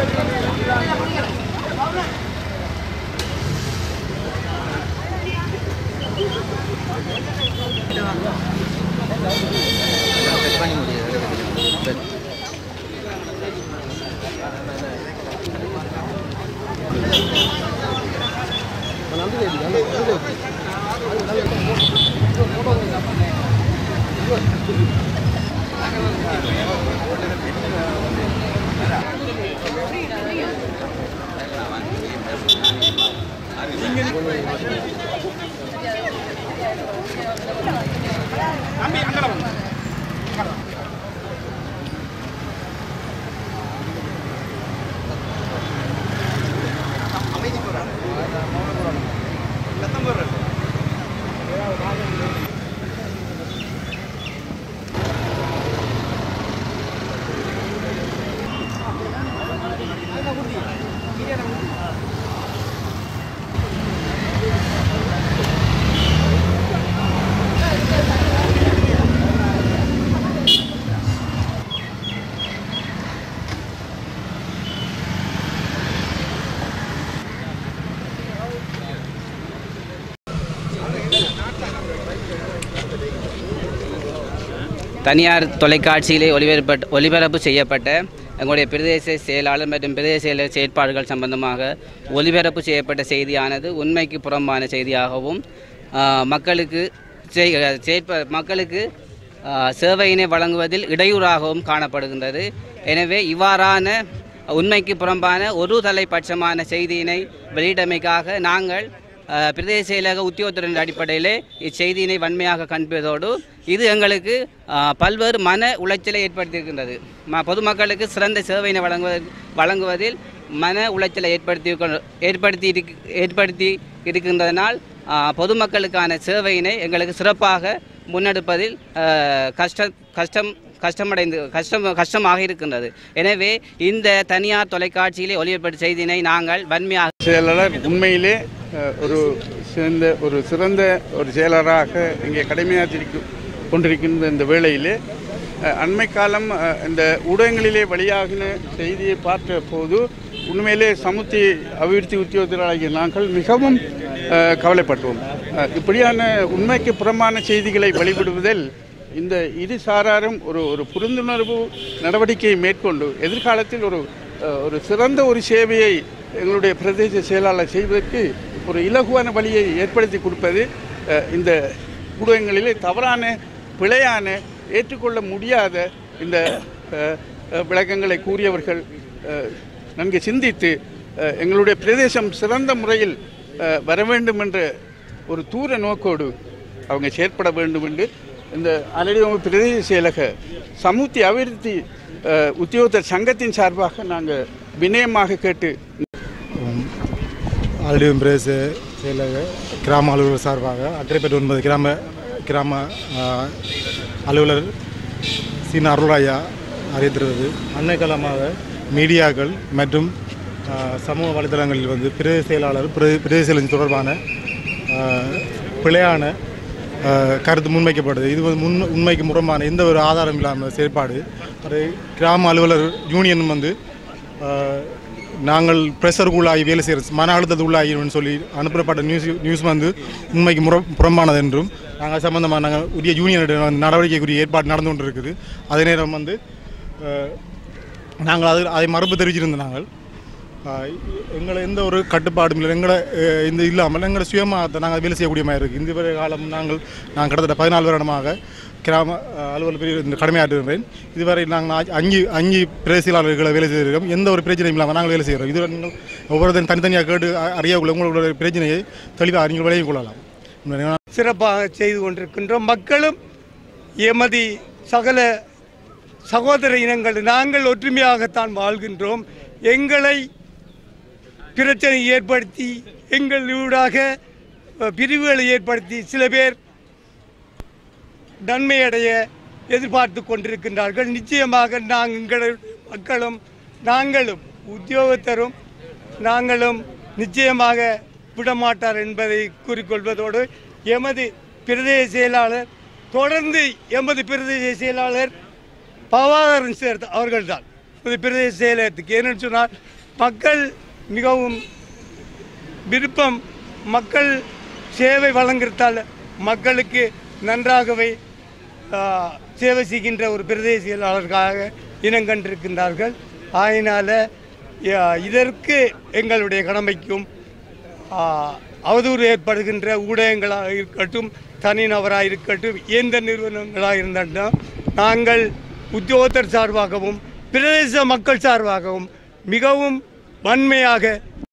தனியார் தொலைக்காட்சியிலே ஒளிபரப்பட் ஒளிபரப்பு செய்யப்பட்ட எங்களுடைய பிரதேச செயலாளர் மற்றும் பிரதேச செயலர் செயற்பாடுகள் சம்பந்தமாக ஒளிபரப்பு செய்யப்பட்ட செய்தியானது உண்மைக்கு புறம்பான செய்தியாகவும் ஆ, மக்களுக்கு செய்- செயற்ப மக்களுக்கு ஆ, சேவையினை வழங்குவதில் இடையூறாகவும் காணப்படுகின்றது எனவே இவ்வாறான உண்மைக்கு புறம்பான ஒரு தலைப்பட்சமான செய்தியினை வெளியிட்டமைக்காக நாங்கள் அஹ், பிரதேச செயலக உத்தியோகத்தின் அடிப்படையிலே இச்செய்தியினை வன்மையாக கண்பதோடு இது எங்களுக்கு அஹ், பல்வேறு மன உளைச்சலை ஏற்படுத்தியிருக்கின்றது ம பொதுமக்களுக்கு சிறந்த சேவையினை வழங்குவ வழங்குவதில் மன உளைச்சலை ஏற்படுத்தி கொ- ஏற்படுத்தி இருக்- ஏற்படுத்தி இருக்கின்றதனால் அஹ், பொதுமக்களுக்கான சேவையினை எங்களுக்கு சிறப்பாக முன்னெடுப்பதில் அஹ், கஷ்ட கஷ்டம் கஷ்டமடைந்து கஷ்டம் கஷ்டமாக இருக்கின்றது எனவே இந்த தனியார் தொலைக்காட்சியிலே ஒளிபரப்பு செய்தியினை நாங்கள் வன்மையாக செயலாளர் உண்மையிலே அஹ், ஒரு சிறந்த ஒரு சிறந்த ஒரு செயலராக இங்கே கடமையாற்றி கொண்டிருக்கின்ற இந்த வேளையிலே அஹ், அண்மை காலம் அஹ், இந்த ஊடகங்களிலே வெளியாகின செய்தியை பார்த்த போது உண்மையிலே சமுத்தி அபிவிருத்தி உத்தியோகத்தராகிய நாங்கள் மிகவும் அஹ், கவலைப்பட்டோம் அஹ், இப்படியான உண்மைக்கு புறமான செய்திகளை வெளிவிடுவதில் இந்த இரு சாராரும் ஒரு ஒரு புரிந்துணர்வு நடவடிக்கையை மேற்கொண்டு எதிர்காலத்தில் ஒரு அஹ், ஒரு சிறந்த ஒரு சேவையை எங்களுடைய பிரதேச செயலாளர் செய்வதற்கு ஒரு இலகுவான வழியை ஏற்படுத்தி கொடுப்பது அஹ், இந்த ஊடகங்களிலே தவறான பிழையான ஏற்றுக்கொள்ள முடியாத இந்த அஹ், அஹ், விளக்கங்களை கூறியவர்கள் அஹ், நன்கு சிந்தித்து அஹ், எங்களுடைய பிரதேசம் சிறந்த முறையில் அஹ், வர வேண்டும் என்ற ஒரு தூர நோக்கோடு அவங்க செயற்பட வேண்டும் என்று இந்த அலடிவங்க பிரதேச செயலக சமூர்த்தி அபிவிருத்தி அஹ், உத்தியோகத்தர் சங்கத்தின் சார்பாக நாங்கள் வினயமாக கேட்டு ஆல்டியம் பிரதேச செயலக கிராம அலுவலர் சார்பாக அக்கரைப்பேட்டை ஒன்பது கிராம கிராம ஆ, அலுவலர் சீன அருளாயா அறிவித்திருந்தது அண்மை காலமாக மீடியாக்கள் மற்றும் ஆ, சமூக வலைதளங்களில் வந்து பிரதேச செயலாளர் பிரதே- பிரதேச செயலர் தொடர்பான ஆ, பிழையான ஆ, கருத்து முன்வைக்கப்படுது இது வந்து முன் உண்மைக்கு முரமான எந்த ஒரு ஆதாரம் இல்லாமல் செயற்பாடு அது கிராம அலுவலர் யூனியன் வந்து ஆ, நாங்கள் ப்ரெஷருக்குள்ளாகி வேலை செய்கிற மன அழுத்தத்துக்குள்ளாகின்னு சொல்லி அனுப்பப்பட்ட நியூஸ் நியூஸ் வந்து உண்மைக்கு முற புறம்பானது என்றும் நாங்கள் சம்பந்தமாக நாங்கள் உரிய யூனியன் நடவடிக்கைக்குரிய ஏற்பாடு நடந்து கொண்டு இருக்குது அதே நேரம் வந்து அஹ், நாங்கள் அது அதை மறுப்பு தெரிவிச்சிருந்தோம் நாங்கள் அஹ், எங்களை எந்த ஒரு கட்டுப்பாடும் இல்லை எங்களை அஹ், இந்த இல்லாமல் எங்களை சுயமாக நாங்கள் வேலை செய்யக்கூடிய மாதிரி இருக்குது இந்த வரை காலம் நாங்கள் நான் கிட்டத்தட்ட பதினாலு வருடமாக கிராம அஹ், அலுவலர் பிரிவு இந்த கடமையாற்றுகிறேன் இதுவரை நாங்கள் அஞ்சு- அஞ்சு அஞ்சு பிரதேசியலாளர்களை வேலை செய்திருக்கோம் எந்த ஒரு பிரச்சனையும் இல்லாமல் நாங்கள் வேலை செய்கிறோம் இதுவரை நீங்கள் ஒவ்வொருத்தரும் தனித்தனியாக கேட்டு அ- அறியக்குள்ள உங்களுடைய பிரச்சனையை தெளிவாக நீங்கள் விளைய கொள்ளலாம் உண்மையிலே சிறப்பாக செய்து கொண்டிருக்கின்றோம் மக்களும் எமது சகல சகோதர இனங்கள் நாங்கள் ஒற்றுமையாகத்தான் வாழ்கின்றோம் எங்களை பிரச்சனை ஏற்படுத்தி எங்களூடாக அஹ், பிரிவுகளை ஏற்படுத்தி சில பேர் நன்மையடைய எதிர்பார்த்து கொண்டிருக்கின்றார்கள் நிச்சயமாக நாங்கள் எங்களுடைய மக்களும் நாங்களும் உத்தியோகத்தரும் நாங்களும் நிச்சயமாக விடமாட்டார் என்பதை கூறிக்கொள்வதோடு எமது பிரதேச செயலாளர் தொடர்ந்து எமது பிரதேச செயலாளர் பவாகரன் சேர்த்து அவர்கள்தான் ஒரு பிரதேச செயலகத்துக்கு ஏன்னு சொன்னால் மக்கள் மிகவும் விருப்பம் மக்கள் சேவை வழங்குறதால மக்களுக்கு நன்றாகவே ஆ, சேவை செய்கின்ற ஒரு பிரதேச செயலாளர்களாக இனங்கண்டிருக்கின்றார்கள் ஆயினால் இதற்கு எங்களுடைய கடமைக்கும் ஆ, அவதூறு ஏற்படுகின்ற ஊடகங்களாக இருக்கட்டும் தனிநபராக இருக்கட்டும் எந்த நிறுவனங்களாக இருந்தாலும் நாங்கள் உத்தியோகத்தர் சார்பாகவும் பிரதேச மக்கள் சார்பாகவும் மிகவும் வன்மையாக